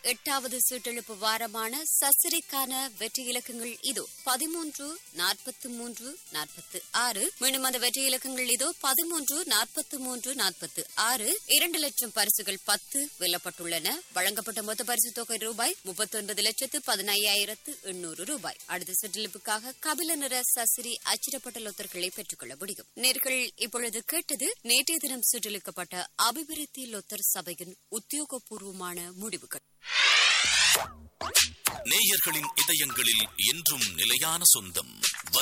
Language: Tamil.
எட்டாவது சுற்றெழுப்பு வாரமான சசிரிக்கான வெற்றி இலக்கங்கள் இதோ பதிமூன்று நாற்பத்தி மூன்று நாற்பத்தி ஆறு மீண்டும் அந்த வெற்றி இலக்கங்கள் இதோ பதிமூன்று நாற்பத்தி மூன்று நாற்பத்தி ஆறு இரண்டு லட்சம் பரிசுகள் பத்து வெல்லப்பட்டுள்ளன வழங்கப்பட்ட மொத்த பரிசு தொகை ரூபாய் முப்பத்தி ஒன்பது லட்சத்து பதினையாயிரத்து எண்ணூறு ரூபாய் அடுத்த சுற்றெழுப்புக்காக கபில நிற சசிரி அச்சிடப்பட்ட லொத்தர்களை பெற்றுக்கொள்ள முடியும் நேர்கள் இப்பொழுது கேட்டது நேற்றைய தினம் சுற்றளிக்கப்பட்ட அபிவிருத்தி லொத்தர் சபையின் உத்தியோகபூர்வமான முடிவுகள் நேயர்களின் இதயங்களில் என்றும் நிலையான சொந்தம்